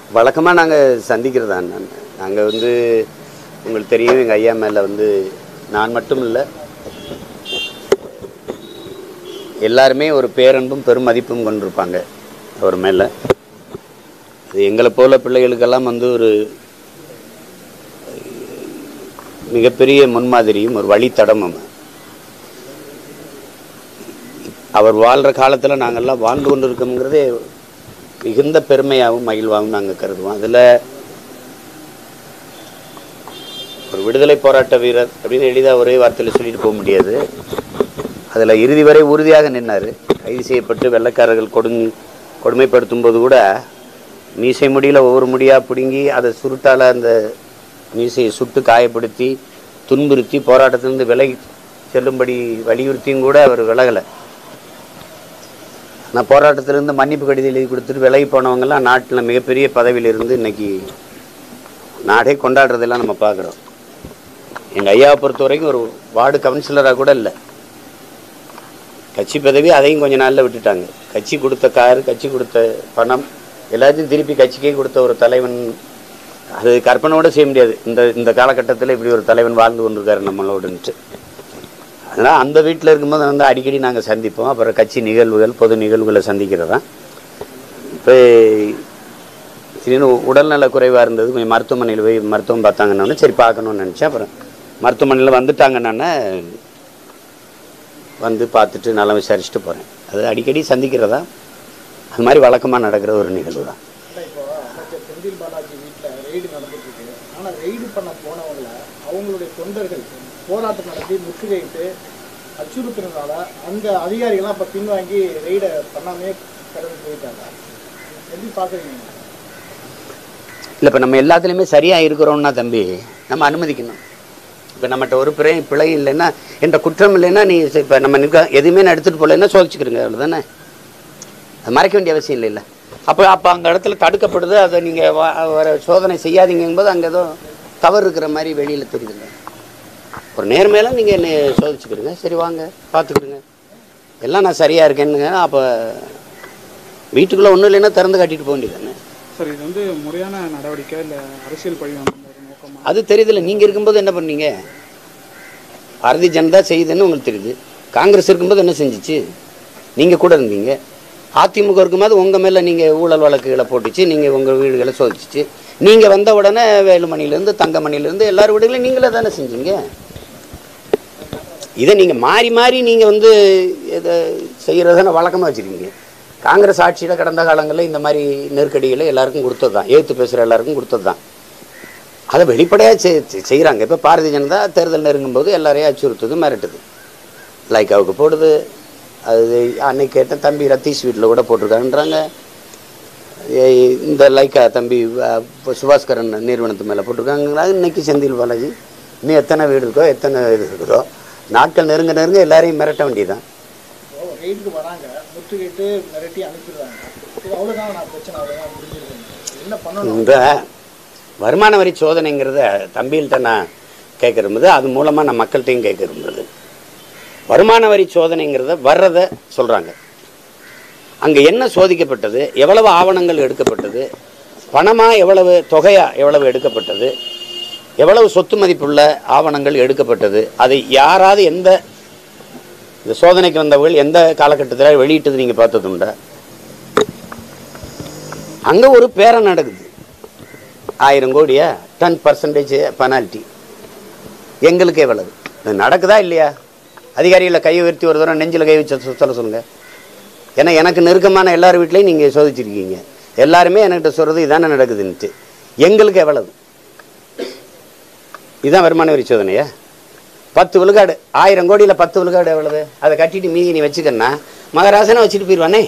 வழக்கமாக நாங்கள் சந்திக்கிறதா நான் நாங்கள் வந்து உங்களுக்கு தெரியும் எங்கள் ஐயா மேலே வந்து நான் மட்டும் இல்லை எல்லாருமே ஒரு பேரன்பும் பெருமதிப்பும் கொண்டிருப்பாங்க அவர் மேலே அது எங்களை போல பிள்ளைகளுக்கெல்லாம் வந்து ஒரு மிகப்பெரிய முன்மாதிரியும் ஒரு வழித்தடமும் அவர் வாழ்கிற காலத்தில் நாங்கள்லாம் வாழ்ந்து கொண்டு இருக்கோங்கிறதே மிகுந்த பெருமையாகவும் மகிழ்வாகவும் நாங்கள் கருதுவோம் அதில் ஒரு விடுதலை போராட்ட வீரர் அப்படின்னு எளிதாக ஒரே வார்த்தையில் சொல்லிட்டு போக முடியாது அதில் இறுதி வரை உறுதியாக நின்னார் கைது செய்யப்பட்டு வெள்ளைக்காரர்கள் கொடு கொடுமைப்படுத்தும் போது கூட மீசை முடியில் ஒவ்வொரு முடியாக பிடுங்கி அதை சுருட்டால் அந்த மீசையை சுட்டு காயப்படுத்தி துன்புறுத்தி போராட்டத்திலிருந்து விலை செல்லும்படி வலியுறுத்தியும் கூட அவர் விலகலை நான் போராட்டத்திலிருந்து மன்னிப்பு கடிதம் எழுதி கொடுத்துட்டு விலகி போனவங்கெல்லாம் நாட்டில் மிகப்பெரிய பதவியில் இருந்து இன்னைக்கு நாடே கொண்டாடுறதெல்லாம் நம்ம பார்க்குறோம் எங்கள் ஐயாவை பொறுத்த வரைக்கும் ஒரு வார்டு கவுன்சிலராக கூட இல்லை கட்சி பதவி அதையும் கொஞ்ச நாளில் விட்டுட்டாங்க கட்சி கொடுத்த கார் கட்சி கொடுத்த பணம் எல்லாத்தையும் திருப்பி கட்சிக்கே கொடுத்த ஒரு தலைவன் அது கற்பனோட செய்ய முடியாது இந்த இந்த காலகட்டத்தில் இப்படி ஒரு தலைவன் வாழ்ந்து கொண்டிருக்காரு நம்மளோடுன்ட்டு அதனால் அந்த வீட்டில் இருக்கும்போது வந்து அடிக்கடி நாங்கள் சந்திப்போம் அப்புறம் கட்சி நிகழ்வுகள் பொது நிகழ்வுகளை சந்திக்கிறதா இப்போ திடீர்னு உடல்நல குறைவாக இருந்தது கொஞ்சம் மருத்துவமனையில் போய் மருத்துவம் பார்த்தாங்கன்னு சரி பார்க்கணும்னு நினச்சேன் அப்புறம் மருத்துவமனையில் வந்துட்டாங்கன்னு வந்து பார்த்துட்டு நல்லா விசாரிச்சுட்டு போகிறேன் அது அடிக்கடி சந்திக்கிறதா அது மாதிரி வழக்கமாக நடக்கிற ஒரு நிகழ்வு தான் இல்லை இப்போ அமைச்சர் செந்தில் பாலாஜி வீட்டில் ரெய்டு நடந்துட்டு இருக்கு ஆனால் ரெய்டு பண்ண போனவங்கள அவங்களுடைய தொண்டர்கள் போராட்டம் நடத்தி முற்றுகையிட்டு அச்சுறுத்துறதுனால அந்த அதிகாரிகள்லாம் இப்போ பின்வாங்கி ரெய்டை பண்ணாமே கடந்து போயிட்டாங்க எப்படி பார்க்குறீங்க இல்லை இப்போ நம்ம எல்லாத்துலேயுமே சரியாக இருக்கிறோம்னா தம்பி நம்ம அனுமதிக்கணும் இப்போ நம்மகிட்ட ஒரு பிழை பிழை இல்லைன்னா என்ற குற்றம் இல்லைன்னா நீ இப்போ நம்ம நிற்க எதுவுமே நான் எடுத்துகிட்டு போகலைன்னா சோதிச்சுக்கிறங்க அவ்வளோதானே அது மறைக்க வேண்டிய அவசியம் இல்லைல்ல அப்போ அப்போ அந்த இடத்துல தடுக்கப்படுது அதை நீங்கள் வர சோதனை செய்யாதீங்கும்போது அங்கே ஏதோ தவறு இருக்கிற மாதிரி வெளியில் தெரியுதுங்க ஒரு நேர்மையெல்லாம் நீங்கள் என்னை சோதிச்சுக்கிறீங்க சரி வாங்க பார்த்துக்கிடுங்க எல்லாம் நான் சரியாக இருக்கேன்னுங்க அப்போ வீட்டுக்குள்ளே ஒன்றும் இல்லைன்னா திறந்து காட்டிட்டு போக வேண்டியதானே சார் இது வந்து முறையான நடவடிக்கை இல்லை அரசியல் பழிவாங்க நோக்கமா அது தெரியுதுல்ல நீங்கள் இருக்கும்போது என்ன பண்ணீங்க பாரதிய ஜனதா செய்யுதுன்னு உங்களுக்கு தெரியுது காங்கிரஸ் இருக்கும்போது என்ன செஞ்சுச்சு நீங்கள் கூட இருந்தீங்க அதிமுக இருக்கும்போது உங்கள் மேலே நீங்கள் ஊழல் வழக்குகளை போட்டுச்சு நீங்கள் உங்கள் வீடுகளை சோதிச்சிச்சு நீங்கள் வந்த உடனே வேலுமணிலேருந்து தங்கமணிலேருந்து எல்லார் வீடுகளையும் நீங்களே தானே செஞ்சீங்க இதை நீங்கள் மாறி மாறி நீங்கள் வந்து இதை செய்கிறதான வழக்கமாக வச்சுருக்கீங்க காங்கிரஸ் ஆட்சியில் கடந்த காலங்களில் இந்த மாதிரி நெருக்கடிகளை எல்லாருக்கும் கொடுத்தது தான் ஏற்று பேசுகிற எல்லாருக்கும் கொடுத்தது தான் அதை வெளிப்படையாக செய் செய்கிறாங்க இப்போ பாரதிய ஜனதா தேர்தல் நெருங்கும்போது எல்லாரையும் அச்சுறுத்துது மிரட்டுது லைக்காவுக்கு போடுது அது அன்னைக்கு கேட்டேன் தம்பி ரத்தீஷ் வீட்டில் கூட போட்டிருக்காங்கன்றாங்க ஏய், இந்த லைக்கா தம்பி அஹ், இப்ப சுபாஸ்கரன் நிறுவனத்து மேலே போட்டிருக்காங்க இன்னைக்கு செந்தில் பாலாஜி இன்னும் எத்தனை வீடு இருக்கோ எத்தனை இது இருக்குதோ நாட்கள் நெருங்க நெருங்க எல்லாரையும் மிரட்ட வேண்டியதுதான் இப்போ ரெய்டுக்கு வராங்க முற்றுகையிட்டு மிரட்டி அனுப்பிடுறாங்க இது அவ்வளோதான் நான் பிரச்சனை அவ்வளோதான் முடிஞ்சிருக்கேன் என்ன பண்ணணும் இந்த வருமான வரி சோதனைங்கிறத தம்பிகள்கிட்ட நான் கேட்க விரும்புது அது மூலமாக நான் மக்கள்கிட்டையும் கேட்க விரும்புது வருமான வரி சோதனைங்கிறத வர்றதை சொல்கிறாங்க அங்கே என்ன சோதிக்கப்பட்டது எவ்வளவு ஆவணங்கள் எடுக்கப்பட்டது பணமாக எவ்வளவு தொகையா எவ்வளவு எடுக்கப்பட்டது எவ்வளவு சொத்து மதிப்புள்ள ஆவணங்கள் எடுக்கப்பட்டது அதை யாராவது எந்த இந்த சோதனைக்கு வந்தவர்கள் எந்த காலகட்டத்தில் வெளியிட்டது நீங்கள் பார்த்ததுண்டா அங்கே ஒரு பேரம் நடக்குது ஆயிரம் கோடியா டென் பர்சன்டேஜ் பெனால்ட்டி எங்களுக்கு எவ்வளவு இது நடக்குதா இல்லையா அதிகாரிகளை கை உயர்த்தி ஒரு தூரம் நெஞ்சில் கை வச்சு சொ- சொல்ல சொல்லுங்க ஏன்னா எனக்கு நெருக்கமான எல்லார் வீட்லையும் நீங்கள் சோதிச்சிருக்கீங்க எல்லாருமே என்கிட்ட சொல்கிறது இதானே நடக்குதுன்ட்டு எங்களுக்கு எவ்வளவு இதுதான் வருமான வரி சோதனையா பத்து விழுக்காடு ஆயிரம் கோடியில் பத்து விழுக்காடு எவ்வளவு அதை கட்டிட்டு மீதி நீ வச்சுக்கன்னா மகராசனை வச்சுட்டு போயிடுவானே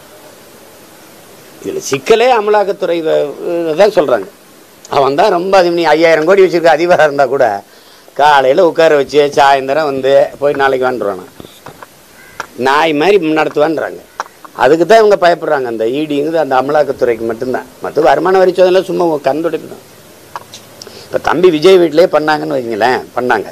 இதில் சிக்கலே அமலாக்கத்துறை வ- தான் சொல்கிறாங்க அவன் தான் ரொம்ப அதிகம் நீ ஐயாயிரம் கோடி வச்சிருக்க அதிபராக இருந்தால் கூட காலையில் உட்கார வச்சு சாயந்தரம் வந்து போய் நாளைக்கு வந்துடுவானா நாய் மாதிரி நடத்துவான்றாங்க அதுக்கு தான் இவங்க பயப்படுறாங்க அந்த ஈடிங்கிறது அந்த அமலாக்கத்துறைக்கு மட்டும்தான் மற்ற வருமான வரி சோதனை சும்மா கண் துடைப்பு தான் இப்போ தம்பி விஜய் வீட்டிலே பண்ணாங்கன்னு வைங்களேன் பண்ணாங்க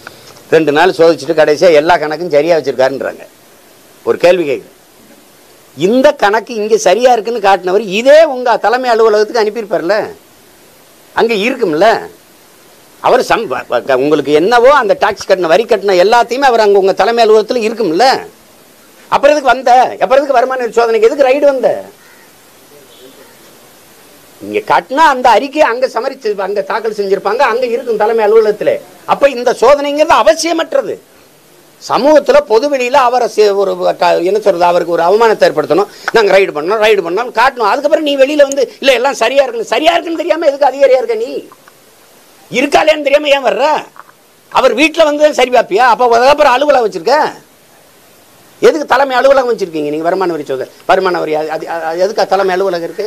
ரெண்டு நாள் சோதிச்சுட்டு கடைசியாக எல்லா கணக்கும் சரியாக வச்சுருக்காருன்றாங்க ஒரு கேள்வி கேட்குது இந்த கணக்கு இங்கே சரியா இருக்குன்னு காட்டினவர் இதே உங்க தலைமை அலுவலகத்துக்கு அனுப்பியிருப்பார்ல அங்கே இருக்கும்ல அவர் சம் வ- வ- உங்களுக்கு என்னவோ அந்த டாக்ஸ் கட்டின வரி கட்டின எல்லாத்தையுமே அவர் அங்கே உங்க தலைமை அலுவலகத்தில் இருக்கும்ல அப்புறம் எதுக்கு வந்த அப்புறம் எதுக்கு வருமான வரி சோதனைக்கு எதுக்கு ரைடு வந்த இங்க கட்டினா அந்த அறிக்கை அங்க சமரிச்சு அங்க தாக்கல் செஞ்சிருப்பாங்க அங்க இருக்கும் தலைமை அலுவலகத்துல அப்ப இந்த சோதனைங்கிறது அவசியமற்றது சமூகத்துல பொதுவெளியில அவரை சே- ஒரு க- என்ன சொல்றது அவருக்கு ஒரு அவமானத்தை ஏற்படுத்தணும் நாங்க ரைடு பண்ணோம் ரைடு பண்ணோம் காட்டணும் அதுக்கப்புறம் நீ வெளியில வந்து இல்ல எல்லாம் சரியா இருக்குன்னு சரியா இருக்குன்னு தெரியாம எதுக்கு அதிகாரியா இருக்க நீ இருக்காளேன்னு தெரியாம ஏன் வர்ற அவர் வீட்டுல வந்து சரி பாப்பியா அப்ப அதுக்கப்புறம் அலுவலகம் வச்சிருக்க எதுக்கு தலைமை அலுவலகம் வச்சிருக்கீங்க நீங்க வருமான வரி சோதனை வருமான வரி அது- அது- அது எதுக்கு தலைமை அலுவலகம் இருக்கு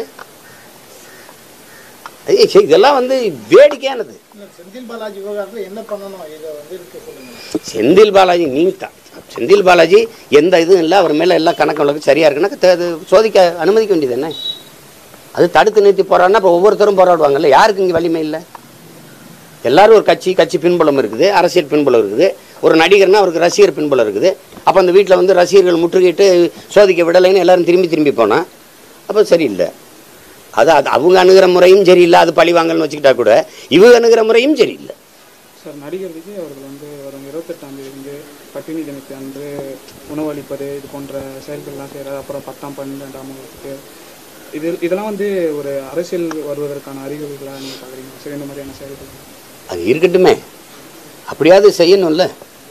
ஐயே, சே, இதெல்லாம் வந்து வேடிக்கையானது இல்ல, செந்தில் பாலாஜி விவகாரத்துல என்ன பண்ணணும் இதை வந்து இருக்க சொல்லுங்க செந்தில் பாலாஜி நீ தான் செந்தில் பாலாஜி எந்த இதுவும் இல்லை அவர் மேலே எல்லா கணக்கு வழக்கு சரியா இருக்குன்னா த- அது சோதிக்க அனுமதிக்க வேண்டியது என்ன அது தடுத்து நிறுத்தி போராடினா இப்போ ஒவ்வொருத்தரும் போராடுவாங்கல்ல யாருக்கு இங்கே வலிமை இல்லை எல்லாரும் ஒரு கட்சி கட்சி பின்புலம் இருக்குது அரசியல் பின்புலம் இருக்குது ஒரு நடிகர்னா அவருக்கு ரசிகர் பின்புலம் இருக்குது அப்போ அந்த வீட்டில் வந்து ரசிகர்கள் முற்றுகையிட்டு சோதிக்க விடலைன்னு எல்லாரும் திரும்பி திரும்பி போனா அப்போ சரியில்லை அது அது அவங்க அணுகிற முறையும் சரியில்லை அது பழி வாங்கல்னு வச்சுக்கிட்டா கூட இவங்க அணுகிற முறையும் சரியில்லை சார் நடிகர் விஜய் அவர்கள் வந்து வரும் இருபத்தெட்டாம் தேதி வந்து பட்டினி தினத்தை அன்று உணவளிப்பது இது போன்ற செயல்கள்லாம் செய்கிறார் அப்புறம் பத்தாம் பன்னெண்டாம் வகுப்புக்கு இது இதெல்லாம் வந்து ஒரு அரசியல் வருவதற்கான அறிகுறிகளாக நீங்கள் பார்க்குறீங்க சார் இந்த மாதிரியான செயல்கள் அது இருக்கட்டுமே அப்படியாவது செய்யணும்ல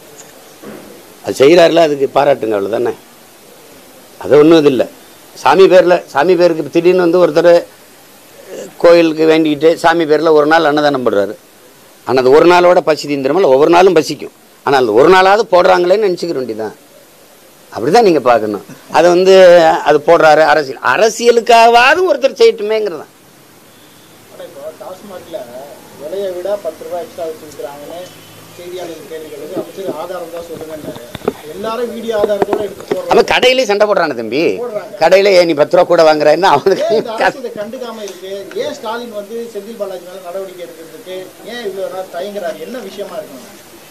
அது செய்கிறாருல அதுக்கு பாராட்டுங்க அவ்வளோதானே அது ஒன்றும் இது இல்லை சாமி பேரில் சாமி பேருக்கு இப்ப திடீர்னு வந்து ஒருத்தர் அஹ், கோயிலுக்கு வேண்டிக்கிட்டு சாமி பேரில் ஒரு நாள் அன்னதானம் போடுறாரு ஆனால் அது ஒரு நாளோட பசி தீந்துருமல் ஒவ்வொரு நாளும் பசிக்கும் ஆனால் அது ஒரு நாளாவது போடுறாங்களேன்னு நினச்சிக்க வேண்டியதான் அப்படிதான் நீங்கள் பார்க்கணும் அது வந்து அது போடுறாரு அரசியல் அரசியலுக்காவது ஒருத்தர் செய்யட்டுமேங்கிறதான் ஆனா இப்போ டாஸ்மாக்ல விலையை விட பத்து ரூபாய் எக்ஸ்ட்ரா வச்சிருக்கிறாங்கன்னு செய்தியாளர்கள் கேள்வி கேட்டது அமைச்சர் ஆதாரம் தான் சொல்லுங்கன்னாரு எல்லாரும் வீடியோ ஆதாரத்தோட எடுத்து போடுறாங்க அவன் கடையிலே சண்டை போடுறானே தம்பி கடையில ஏன் நீ பத்து ரூபா கூட வாங்குறேன்னா ஏன் அவனுக்கு இந்த அரசு இதை கண்டுக்காம இருக்கு ஏன் ஸ்டாலின் வந்து செந்தில் பாலாஜி மேல நடவடிக்கை எடுக்கிறதுக்கு ஏன் இவ்வளவு நாள் தயங்குறாரு என்ன விஷயமா இருக்கும்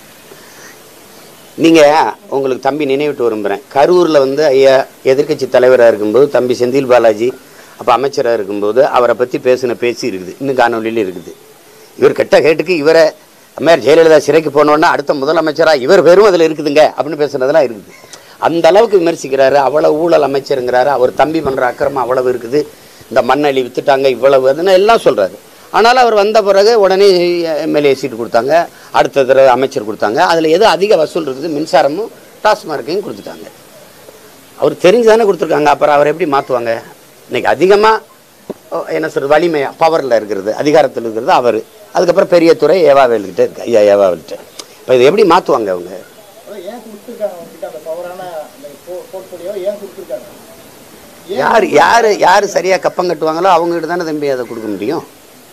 நீங்க உங்களுக்கு தம்பி நினைவிட்டு விரும்புறேன் கரூர்ல வந்து ஐயா எதிர்க்கட்சி தலைவராக இருக்கும்போது தம்பி செந்தில் பாலாஜி அப்ப அமைச்சராக இருக்கும்போது அவரை பத்தி பேசின பேச்சு இருக்குது இன்னும் காணொலியில் இருக்குது இவர் கெட்ட கேட்டுக்கு இவரை அம்மையார் ஜெயலலிதா சிறைக்கு போனோன்னா அடுத்த முதலமைச்சரா இவர் பெரும் அதுல இருக்குதுங்க அப்படின்னு பேசுனதெல்லாம் இருக்குது அந்த அளவுக்கு விமர்சிக்கிறாரு அவ்வளவு ஊழல் அமைச்சருங்கிறாரு அவர் தம்பி பண்ற அக்கிரமம் அவ்வளவு இருக்குது இந்த மண்ணள்ளி வித்துட்டாங்க இவ்வளவு அதுன்னு எல்லாம் சொல்றாரு ஆனாலும் அவர் வந்த பிறகு உடனே எம்எல்ஏ சீட்டு கொடுத்தாங்க அடுத்த தடவை அமைச்சர் கொடுத்தாங்க அதில் எது அதிக வசூல் இருக்குது மின்சாரமும் டாஸ்மார்க்கையும் கொடுத்துட்டாங்க அவர் தெரிஞ்சு தானே கொடுத்துருக்காங்க அப்புறம் அவர் எப்படி மாற்றுவாங்க இன்னைக்கு அதிகமாக என்ன சொல்றது வலிமை பவரில் இருக்கிறது அதிகாரத்தில் இருக்கிறது அவர் அதுக்கப்புறம் பெரிய துறை ஏவாவேல்கிட்ட இருக்கு ஐயா ஏவாவேல்கிட்ட இப்போ இதை எப்படி மாற்றுவாங்க அவங்க அதான் ஏன் கொடுத்துருக்காங்க அவங்ககிட்ட அந்த பவரான அந்த போர்ட்போலியோ ஏன் கொடுத்துருக்காங்க யார் யார் யார் சரியாக கப்பம் கட்டுவாங்களோ அவங்ககிட்ட தானே தம்பி அதை கொடுக்க முடியும்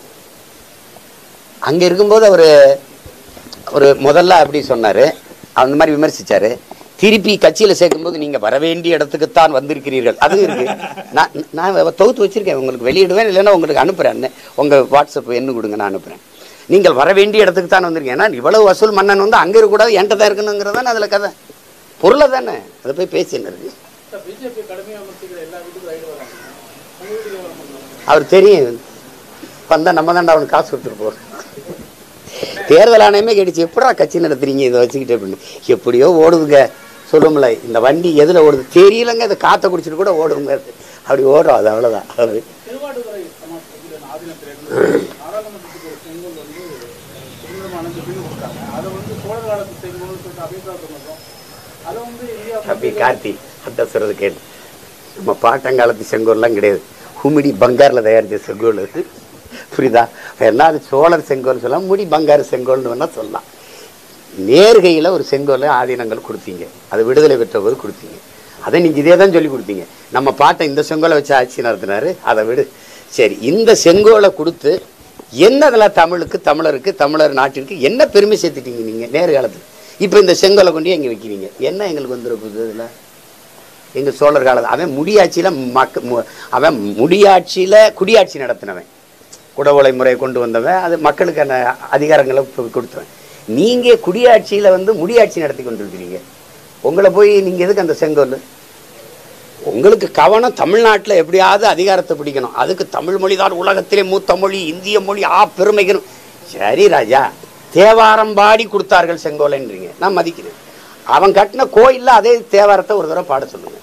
அங்கே இருக்கும்போது அவர் ஒரு முதல்ல அப்படி சொன்னார் அந்த மாதிரி விமர்சிச்சாரு திருப்பி கட்சியில் சேர்க்கும்போது நீங்கள் வர வேண்டிய இடத்துக்குத்தான் வந்திருக்கிறீர்கள் அது இருக்கு நான் நான் தொகுத்து வச்சிருக்கேன் உங்களுக்கு வெளியிடுவேன் இல்லைன்னா உங்களுக்கு அனுப்புகிறேன் உங்கள் வாட்ஸ்அப் என்ன கொடுங்க நான் அனுப்புகிறேன் நீங்கள் வர வேண்டிய இடத்துக்கு தான் வந்திருக்கீங்க ஏன்னா இவ்வளவு வசூல் மன்னன் வந்து அங்கே இருக்கக்கூடாது என்கிட்ட தான் இருக்கணுங்கிறது தானே அதில் கதை பொருளை தானே அதை போய் பேசி என்ன இருக்கு பிஜேபி கடுமையாக விமர்சிக்கிற எல்லா வீட்டுக்கும் ரைடு வராங்க உங்க வீட்டுக்கு வர மாட்டாங்க அவர் தெரியும் வந்தா நம்ம தாண்டா அவனுக்கு காசு கொடுத்துட்டு போறோம் தேர்தல் ஆணையமே கேட்டுச்சு எப்படா கட்சி நடத்துறீங்க இதை வச்சுக்கிட்டு அப்படின்னு எப்படியோ ஓடுதுங்க சொல்லும்ல இந்த வண்டி எதுல ஓடுது தெரியலங்க இதை காத்த குடிச்சிட்டு கூட ஓடுங்க அப்படி ஓடும் அது அவ்வளவுதான் அது திருவாடுதுறை சமாஜ் வந்து ஆதீனத்திலிருந்து நாடாளுமன்றத்துக்கு ஒரு செங்கோல் வந்து சுதந்திரம் அடைஞ்ச பின் கொடுத்தாங்க அதை வந்து சோழர் காலத்து செங்கோல் சொல்லிட்டு அபிப்பிராயம் சொன்னதும் அதை வந்து இந்தியா தம்பி கார்த்தி அந்த சொல்றது கேட்டு நம்ம பாட்டங்காலத்து செங்கோல்லாம் கிடையாது குமிடி பங்காரில் தயாரித்த செங்கோல் அது புரியுதா என்ன அது சோழர் செங்கோல் சொல்லலாம் முடி பங்காரு செங்கோல்னு வேணா சொல்லலாம் நேர்கையில் ஒரு செங்கோலை ஆதீனங்கள் கொடுத்தீங்க அது விடுதலை பெற்ற போது கொடுத்தீங்க அதை நீங்கள் இதே தான் சொல்லி கொடுத்தீங்க நம்ம பாட்டை இந்த செங்கோலை வச்சு ஆட்சி நடத்தினாரு அதை விடு சரி இந்த செங்கோலை கொடுத்து என்ன அதில் தமிழுக்கு தமிழருக்கு தமிழர் நாட்டிற்கு என்ன பெருமை சேர்த்துட்டீங்க நீங்கள் நேர்காலத்தில் இப்போ இந்த செங்கோலை கொண்டு எங்கே வைக்கிறீங்க என்ன எங்களுக்கு வந்துருக்குது இதில் எங்கள் சோழர் காலத்தில் அவன் முடியாட்சியில் மக்க மு- அவன் முடியாட்சியில் குடியாட்சி நடத்தினவன் குடவோலை முறையை கொண்டு வந்தவன் அது மக்களுக்கான அதிகாரங்களை கொ- கொடுத்தவன் நீங்கள் குடியாட்சியில் வந்து முடியாட்சி நடத்தி கொண்டிருக்கிறீங்க உங்களை போய் நீங்கள் எதுக்கு அந்த செங்கோல் உங்களுக்கு கவனம் தமிழ்நாட்டில் எப்படியாவது அதிகாரத்தை பிடிக்கணும் அதுக்கு தமிழ் மொழி தான் உலகத்திலே மூத்த மொழி இந்திய மொழி ஆ பெருமைகணும் சரி ராஜா தேவாரம் பாடி கொடுத்தார்கள் செங்கோலைன்றீங்க நான் மதிக்கிறேன் அவன் கட்டின கோயில்ல அதே தேவாரத்தை ஒரு தடவை பாட சொல்லுங்க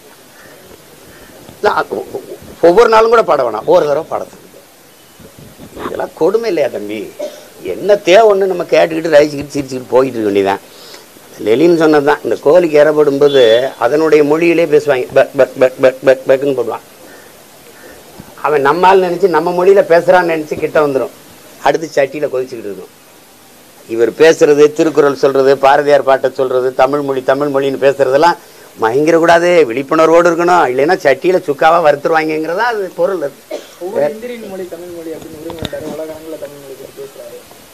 இல்ல, அது ஒ- ஒ- ஒவ்வொரு நாளும் கூட பாட வேணாம் ஒரு தடவை பாட சொல்லுங்க இதெல்லாம் கொடுமை இல்லையா தம்பி என்ன தேவைன்னு நம்ம கேட்டுக்கிட்டு ரசிச்சுக்கிட்டு சிரிச்சுக்கிட்டு போயிட்டு இருக்க வேண்டியதான் லெலின் சொன்னது தான் இந்த கோழிக்கு இறப்படும் போது அதனுடைய மொழியிலே பேசுவாங்க பக் பக் பக் பக் பக் பக்னு போடுவான் அவன் நம்மால் நினச்சி நம்ம மொழியில் பேசுகிறான்னு நினச்சி கிட்ட வந்துடும் அடுத்து சட்டியில் கொதிச்சுக்கிட்டு இருக்கும் இவர் பேசுறது திருக்குறள் சொல்றது பாரதியார் பாட்டை சொல்றது தமிழ் மொழி தமிழ் மொழின்னு பேசுறதெல்லாம் மயங்கிடக்கூடாது விழிப்புணர்வோடு இருக்கணும் இல்லைன்னா சட்டியில் சுக்காவாக வறுத்துருவாங்கங்கிறதா அது பொருள் அது ஒவ்வொரு இந்தியன் மொழி தமிழ் மொழி அப்படின்னு உரிமையாண்டாரு உலக அளவில் தமிழ் மொழி பற்றி பேசுறாரு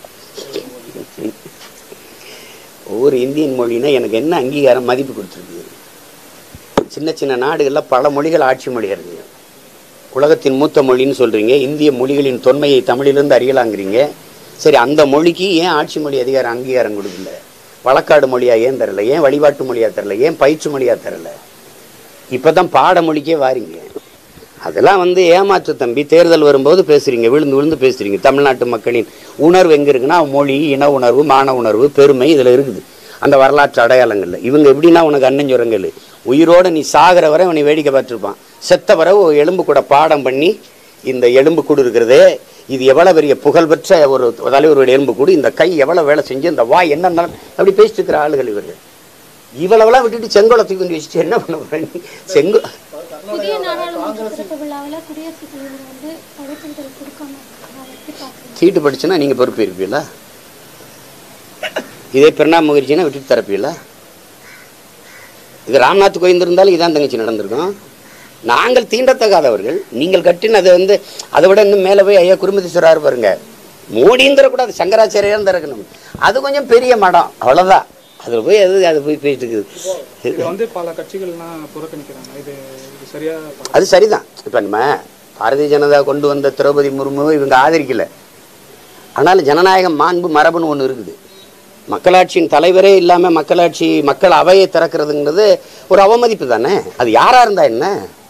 ஒவ்வொரு இந்தியன் மொழினா எனக்கு என்ன அங்கீகாரம் மதிப்பு கொடுத்துருக்கு சின்ன சின்ன நாடுகளில் பல மொழிகள் ஆட்சி மொழியாக இருக்குங்க உலகத்தின் மூத்த மொழின்னு சொல்கிறீங்க இந்திய மொழிகளின் தொன்மையை தமிழிலிருந்து அறியலாங்கிறீங்க சரி அந்த மொழிக்கு ஏன் ஆட்சி மொழி அதிகாரம் அங்கீகாரம் கொடுக்கல வழக்காடு மொழியாக ஏன் தரல ஏன் வழிபாட்டு மொழியாக தரல ஏன் பயிற்சி மொழியாக தரல இப்போ தான் பாடமொழிக்கே வாரீங்க அதெல்லாம் வந்து ஏமாற்று தம்பி தேர்தல் வரும்போது பேசுறீங்க விழுந்து விழுந்து பேசுறீங்க தமிழ்நாட்டு மக்களின் உணர்வு எங்கே இருக்குன்னா மொழி இன உணர்வு மான உணர்வு பெருமை இதில் இருக்குது அந்த வரலாற்று அடையாளங்கள்ல இவங்க எப்படின்னா உனக்கு அண்ணஞ்சுரங்கள் உயிரோட நீ சாகிற வரை உன்னை வேடிக்கை பார்த்துருப்பான் செத்த வரை ஒரு எலும்பு கூட பாடம் பண்ணி இந்த எலும்பு கூடு இருக்கிறதே இது எவ்வளவு பெரிய புகழ்பெற்ற ஒரு தலைவருடைய எலும்பு கூடு இந்த கை எவ்வளவு வேலை செஞ்சு இந்த வாய் என்ன அப்படி பேசிட்டு இருக்கிற ஆளுகள் இவர்கள் இவ்வளவெல்லாம் விட்டுட்டு செங்கோலை தூக்கி கொண்டு வச்சுட்டு என்ன பண்ண போறேன் நீ? செங்கோ புதிய நாடாளுமன்ற திறப்பு விழாவில் குடியரசுத் தலைவர் வந்து பதவிகள் கொடுக்காம இருக்காங்க. அதை எப்படி பார்க்குறீங்க சீட்டு படிச்சுன்னா நீங்கள் பொறுப்பு இருப்பீங்களா இதே பிரணாப் முகர்ஜினா விட்டுட்டு தரப்பீங்களா இது ராம்நாத் கோவிந்த் இருந்தாலும் இதான் தங்கச்சி நடந்திருக்கும் நாங்கள் தீண்டத்தகாதவர்கள் நீங்கள் கட்டினது வந்து அதை விட இன்னும் மேலே போய் ஐயா குருமதீஸ்வரர் பாருங்க மோடியும் தரக்கூடாது சங்கராச்சாரியாரும் திறக்கணும் அது கொஞ்சம் பெரிய மடம் அவ்வளோதான் அதில் போய் அது அது போய் போயிட்டு இது இருக்குது வந்து பல கட்சிகள்லாம் புறக்கணிக்கிறாங்க இது இது சரியா பார்க்க- அது சரிதான் இப்போ நம்ம பாரதிய ஜனதா கொண்டு வந்த திரௌபதி முர்மு இவங்க ஆதரிக்கல ஆனால் ஜனநாயகம் மாண்பு மரபுன்னு ஒன்று இருக்குது மக்களாட்சியின் தலைவரே இல்லாமல் மக்களாட்சி மக்கள் அவையை திறக்கிறதுங்கிறது ஒரு அவமதிப்பு தானே அது யாராக இருந்தா என்ன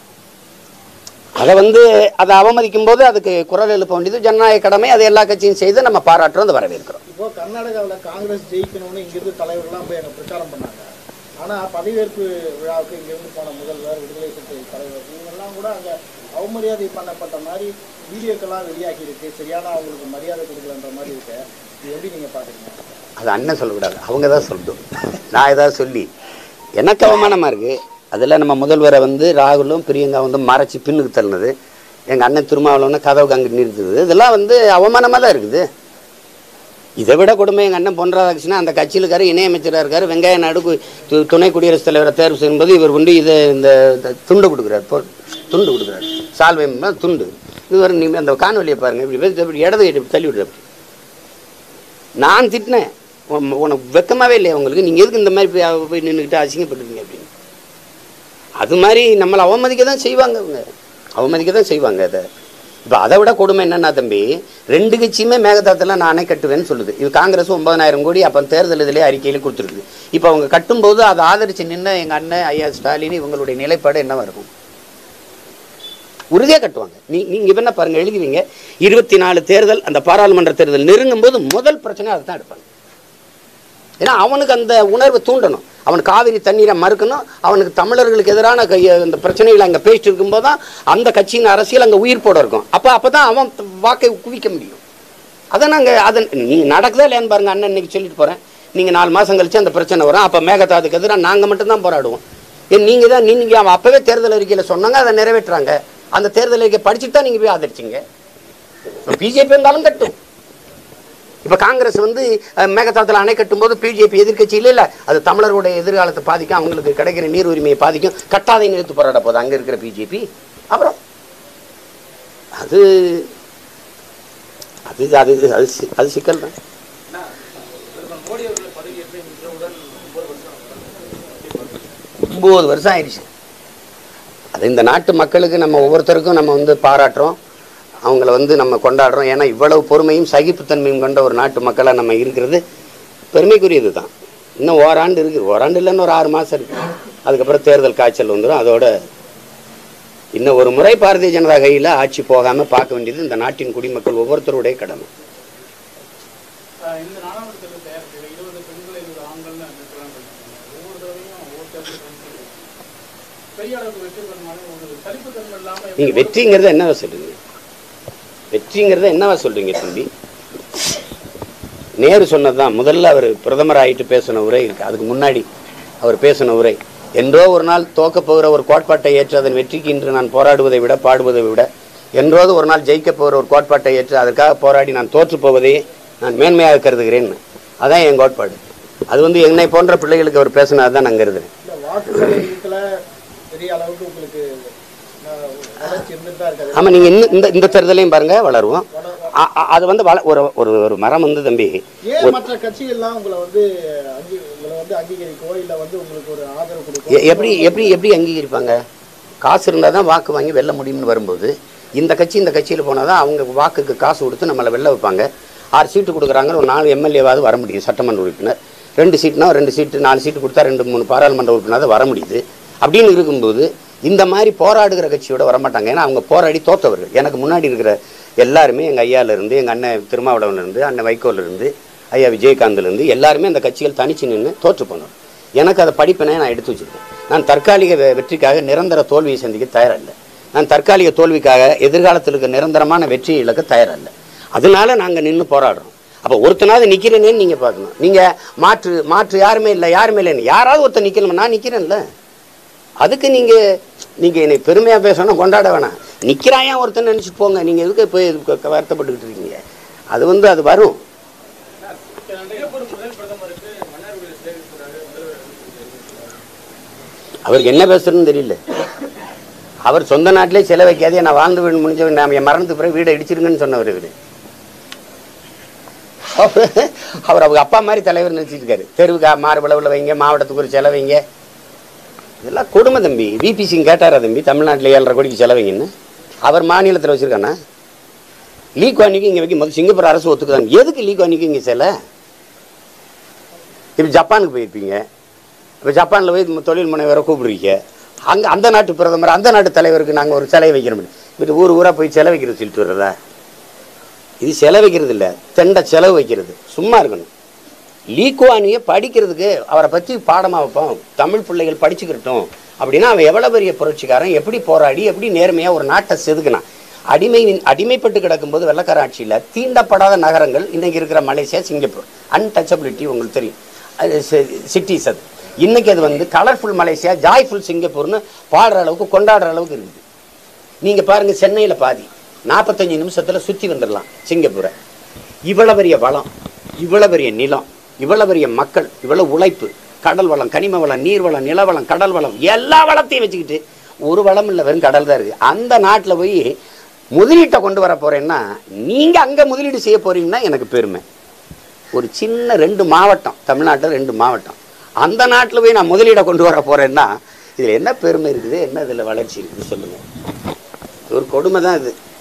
அதை வந்து அதை அவமதிக்கும் போது அதுக்கு குரல் எழுப்ப வேண்டியது ஜனநாயக கடமை அதை எல்லா கட்சியும் செய்து நம்ம பாராட்டுறோம் அதை வரவேற்கிறோம் இப்போ கர்நாடகாவில் காங்கிரஸ் ஜெயிக்கணும்னு இங்கிருந்து தலைவர்லாம் போய் அங்கே பிரச்சாரம் பண்ணாங்க ஆனால் பதவியேற்பு விழாவுக்கு இங்கிருந்து போன முதல்வர் விடுதலை சிறுத்தை தலைவர் இவங்கெல்லாம் கூட அங்கே அவமரியாதை பண்ணப்பட்ட மாதிரி வீடியோக்கெல்லாம் வெளியாகி இருக்கு சரியான அவங்களுக்கு மரியாதை கொடுக்கலன்ற மாதிரி இருக்கு இது எப்படி நீங்கள் பார்க்குறீங்க அது அண்ணன் சொல்லக்கூடாது அவங்க தான் சொல்லட்டும் நான் ஏதாவது சொல்லி எனக்கு அவமானமாக இருக்குது அதில் நம்ம முதல்வரை வந்து ராகுலும் பிரியங்கா வந்து மறைச்சி பின்னுக்கு தள்ளினது எங்கள் அண்ணன் திருமாவளவனை கதவுக்கு அங்கே நிறுத்துது இதெல்லாம் வந்து அவமானமாக தான் இருக்குது இதை விட கொடுமை எங்கள் அண்ணன் பொன் ராதாகிருஷ்ணன் அந்த கட்சியில் இருக்காரு இணையமைச்சராக இருக்காரு வெங்காய நாடு கு- து- துணை குடியரசுத் தலைவரை தேர்வு செய்யும்போது இவர் வந்து இதை இந்த இந்த துண்டு கொடுக்குறாரு பொ- துண்டு கொடுக்குறாரு சால்வை மேல துண்டு இவர் நீ அந்த காணொலியை பாருங்க இப்படி பேசி இப்படி இடது இப்படி தள்ளி விடுறாரு நான் திட்டினேன் உன்- உனக்கு வெக்கமாவே இல்லையா உங்களுக்கு நீங்கள் எதுக்கு இந்த மாதிரி போய் அவ போய் நின்றுக்கிட்டு அசிங்கப்பட்டுருக்கீங்க அப்படின்னு அது மாதிரி நம்மளை அவமதிக்க தான் செய்வாங்க அவங்க அவமதிக்க தான் செய்வாங்க அதை இப்போ அதை விட கொடுமை என்னன்னா தம்பி ரெண்டு கட்சியுமே மேகதாத்தில் நான் அணை கட்டுவேன்னு சொல்லுது இது காங்கிரஸ் ஒன்பதாயிரம் கோடி அப்போ தேர்தல் இதிலே அறிக்கையில் கொடுத்துருக்குது இப்போ அவங்க கட்டும்போது அதை ஆதரித்து நின்று எங்கள் அண்ணன் ஐயா ஸ்டாலின் இவங்களுடைய நிலைப்பாடு என்னவா இருக்கும் உறுதியாக கட்டுவாங்க நீ நீங்கள் இப்போ என்ன பாருங்கள் எழுதுவீங்க இருபத்தி நாலு தேர்தல் அந்த பாராளுமன்ற தேர்தல் நெருங்கும் போது முதல் பிரச்சனை அதை தான் எடுப்பாங்க ஏன்னா அவனுக்கு அந்த உணர்வை தூண்டணும் அவன் காவிரி தண்ணீரை மறுக்கணும் அவனுக்கு தமிழர்களுக்கு எதிரான கை அந்த பிரச்சனைகளை அங்கே பேசிட்டு இருக்கும்போது தான் அந்த கட்சியின் அரசியல் அங்கே உயிர் போட இருக்கும் அப்போ அப்போ தான் அவன் த- வாக்கை குவிக்க முடியும் அதை நாங்கள் அதை நீங்கள் நடக்குதா இல்லையான்னு பாருங்க அண்ணன் இன்னைக்கு சொல்லிட்டு போகிறேன் நீங்கள் நாலு மாதம் கழிச்சு அந்த பிரச்சனை வரும் அப்போ மேகதாதுக்கு எதிராக நாங்கள் மட்டும்தான் போராடுவோம் ஏன் நீங்கள் தான் நீங்கள் அவன் அப்போவே தேர்தல் அறிக்கையில் சொன்னாங்க அதை நிறைவேற்றுறாங்க அந்த தேர்தல் அறிக்கை படிச்சுட்டு தான் நீங்கள் போய் ஆதரிச்சிங்க பிஜேபி இருந்தாலும் கட்டும் இப்போ காங்கிரஸ் வந்து அஹ், மேகதாத்துல அணை கட்டும்போது பிஜேபி எதிர்க்கட்சி இல்லை இல்லை அது தமிழர்களுடைய எதிர்காலத்தை பாதிக்கும் அவங்களுக்கு கிடைக்கிற நீர் உரிமையை பாதிக்கும் கட்டாதை நிறுத்து போராட போகுது அங்கே இருக்கிற பிஜேபி அப்புறம் அது அது அது அது சி- அது சிக்கல் தான் ஒம்பது வருஷம் ஆயிடுச்சு அது இந்த நாட்டு மக்களுக்கு நம்ம ஒவ்வொருத்தருக்கும் நம்ம வந்து பாராட்டுறோம் அவங்கள வந்து நம்ம கொண்டாடுறோம் ஏன்னா இவ்வளவு பொறுமையும் சகிப்புத்தன்மையும் கொண்ட ஒரு நாட்டு மக்களாக நம்ம இருக்கிறது பெருமைக்குரியது தான் இன்னும் ஓராண்டு இருக்குது ஓராண்டு இல்லைன்னு ஒரு ஆறு மாதம் இருக்குது அதுக்கப்புறம் தேர்தல் காய்ச்சல் வந்துடும் அதோட இன்னும் ஒரு முறை பாரதிய ஜனதா கையில் ஆட்சி போகாமல் பார்க்க வேண்டியது இந்த நாட்டின் குடிமக்கள் ஒவ்வொருத்தருடைய கடமை ஆஹ் இந்த நாடாளுமன்ற தேர்தல் தயாரிப்பு இருபது பெண்கள் இருபது ஆண்கள்னு அந்த plan பண்ணிருக்காங்க. ஒவ்வொரு தடவையும் ஒவ்வொரு தேர்தல் கமிஷன் பெரிய அளவுக்கு வெற்றி பெறணும் ஒரு சலிப்புத்தன்மை இல்லாம எப்படி நீங்கள் வெற்றிங்கிறத என்னவா சொல்றீங்க வெற்றிங்கிறத என்னவா சொல்றீங்க தம்பி நேரு சொன்னதுதான் முதல்ல அவர் பிரதமர் ஆயிட்டு பேசின உரை இருக்கு அதுக்கு முன்னாடி அவர் பேசின உரை என்றோ ஒரு நாள் தோக்கப் போகிற ஒரு கோட்பாட்டை ஏற்று அதன் வெற்றிக்கு இன்று நான் போராடுவதை விட பாடுவதை விட என்றோது ஒரு நாள் ஜெயிக்கப் போகிற ஒரு கோட்பாட்டை ஏற்று அதற்காக போராடி நான் தோற்று போவதையே நான் மேன்மையாக கருதுகிறேன்னு அதான் என் கோட்பாடு அது வந்து என்னை போன்ற பிள்ளைகளுக்கு அவர் பேசினது தான் நான் கருதுறேன் இந்த வாக்கு சதவீதத்துல பெரிய அளவுக்கு உங்களுக்கு அஹ், வளர்ச்சி இருந்துட்டு தான் இருக்காது ஆமாம் நீங்கள் இன்னும் இந்த இந்த தேர்தலையும் பாருங்க வளருவோம் அ- அ- அது வந்து வள ஒரு ஒரு ஒரு மரம் வந்து தம்பி ஏன் மற்ற கட்சிகள்லாம் உங்களை வந்து அங்கீ உங்களை வந்து அங்கீகரிக்கோ இல்ல வந்து உங்களுக்கு ஒரு ஆதரவு எ- கொடுக்கோ எப்படி எப்படி எப்படி அங்கீகரிப்பாங்க காசு இருந்தால் தான் வாக்கு வாங்கி வெல்ல முடியும்னு வரும்போது இந்த கட்சி இந்த கட்சியில் போனால் தான் அவங்க வாக்குக்கு காசு கொடுத்து நம்மளை வெல்ல வைப்பாங்க ஆறு சீட்டு கொடுக்குறாங்க ஒரு நாலு எம்எல்ஏவாவது வர முடியும் சட்டமன்ற உறுப்பினர் ரெண்டு சீட்னா ரெண்டு சீட்டு நாலு சீட்டு கொடுத்தா ரெண்டு மூணு பாராளுமன்ற உறுப்பினர் தான் வர முடியுது அப்படின்னு இருக்கும்போது இந்த மாதிரி போராடுகிற கட்சியோட வரமாட்டாங்க ஏன்னா அவங்க போராடி தோத்தவர்கள் எனக்கு முன்னாடி இருக்கிற எல்லாருமே எங்கள் ஐயாவிலேருந்து எங்கள் அண்ணன் திருமாவளவன்லேருந்து அண்ணன் வைகோலேருந்து ஐயா விஜயகாந்த்லேருந்து எல்லாருமே அந்த கட்சிகள் தனிச்சு நின்று தோற்று போனோம் எனக்கு அதை படிப்பினை நான் எடுத்து வச்சிருக்கேன் நான் தற்காலிக வெ- வெற்றிக்காக நிரந்தர தோல்வியை சந்திக்க தயாரில்லை நான் தற்காலிக தோல்விக்காக எதிர்காலத்தில் இருக்க நிரந்தரமான வெற்றியை இழக்க தயாரில்லை அதனால நாங்கள் நின்று போராடுறோம் அப்போ ஒருத்தனாவது நிற்கிறேனேன்னு நீங்கள் பார்க்கணும் நீங்கள் மாற்று மாற்று யாருமே இல்லை யாருமே இல்லைன்னு யாராவது ஒருத்தர் நிற்கணும் நான் நிற்கிறேன்ல அதுக்கு நீங்கள் நீங்கள் என்னை பெருமையாக பேசணும் கொண்டாட வேணாம் நிற்கிறான் ஒருத்தன் நினச்சிட்டு போங்க நீங்கள் எதுக்கு போய் இதுக்கு வருத்தப்பட்டுக்கிட்டு இருக்கீங்க அது வந்து அது வரும் சிங்கப்பூர் முதல் பிரதமருக்கு மன்னர் வீடு சேகரிக்கிறாரு முதல்வர் அவருக்கு என்ன பேசுறதுன்னு தெரியல அவர் சொந்த நாட்டிலே செல வைக்காதே நான் வாழ்ந்து வீடு முடிஞ்சவன் நான் என் மரணத்துக்கு பிறகு வீடை இடிச்சிருங்கன்னு சொன்னவர் இவரு அவர் அவங்க அப்பா மாதிரி தலைவர் நினைச்சிட்டு இருக்காரு தெருவுக்கு மாறுபளவில் வைங்க மாவட்டத்துக்கு ஒரு செலவைங்க இதெல்லாம் கொடுமை தம்பி விபி சிங் கேட்டாரா தம்பி தமிழ்நாட்டில் ஏழரை கோடிக்கு செலவைங்கன்னு அவர் மாநிலத்தில் வச்சிருக்கானா லீ குவானிக்கு இங்கே வைக்கும் போது சிங்கப்பூர் அரசு ஒத்துக்குதாங்க எதுக்கு லீ குவானிக்கு இங்கே சிலை இப்போ ஜப்பானுக்கு போயிருப்பீங்க இப்போ ஜப்பானில் போய் தொழில் முனைவரை கூப்பிடுறீங்க அங்கே அந்த நாட்டு பிரதமர் அந்த நாட்டு தலைவருக்கு நாங்கள் ஒரு சிலை வைக்கிறோம் இப்போ ஊர் ஊராக போய் செலை வைக்கிறது சொல்லிட்டு வர்றதா இது செலை வைக்கிறது இல்லை தெண்டை செலவு வைக்கிறது சும்மா இருக்கணும் லீக்குவானியை படிக்கிறதுக்கு அவரை பற்றி பாடமாக வைப்போம் தமிழ் பிள்ளைகள் படிச்சுக்கிட்டோம் அப்படின்னா அவன் எவ்வளோ பெரிய புரட்சிக்காரன் எப்படி போராடி எப்படி நேர்மையாக ஒரு நாட்டை செதுக்கினான் அடிமை அடிமைப்பட்டு கிடக்கும்போது வெள்ளக்கார ஆட்சியில் தீண்டப்படாத நகரங்கள் இன்னைக்கு இருக்கிற மலேசியா சிங்கப்பூர் அன்டச்சபிலிட்டி உங்களுக்கு தெரியும் அது சிட்டிஸ் அது இன்னைக்கு அது வந்து கலர்ஃபுல் மலேசியா ஜாய்ஃபுல் சிங்கப்பூர்னு பாடுற அளவுக்கு கொண்டாடுற அளவுக்கு இருக்குது நீங்க பாருங்க சென்னையில பாதி நாற்பத்தஞ்சு நிமிஷத்துல சுத்தி வந்துடலாம் சிங்கப்பூரை இவ்வளவு பெரிய வளம் இவ்வளவு பெரிய நிலம் இவ்வளவு பெரிய மக்கள் இவ்வளவு உழைப்பு கடல் வளம் கனிம வளம் நீர் வளம் நில வளம் கடல் வளம் எல்லா வளத்தையும் வச்சுக்கிட்டு ஒரு வளம் இல்லை வெறும் கடல் தான் இருக்கு அந்த நாட்டில் போய் முதலீட்டை கொண்டு வர போறேன்னா நீங்க அங்க முதலீடு செய்ய போறீங்கன்னா எனக்கு பெருமை ஒரு சின்ன ரெண்டு மாவட்டம் தமிழ்நாட்டில் ரெண்டு மாவட்டம் அந்த நாட்டில் போய் நான் முதலீடை கொண்டு வர போறேன்னா இதில் என்ன பெருமை இருக்குது என்ன இதில் வளர்ச்சி இருக்குது சொல்லுங்க ஒரு கொடுமை தான் இது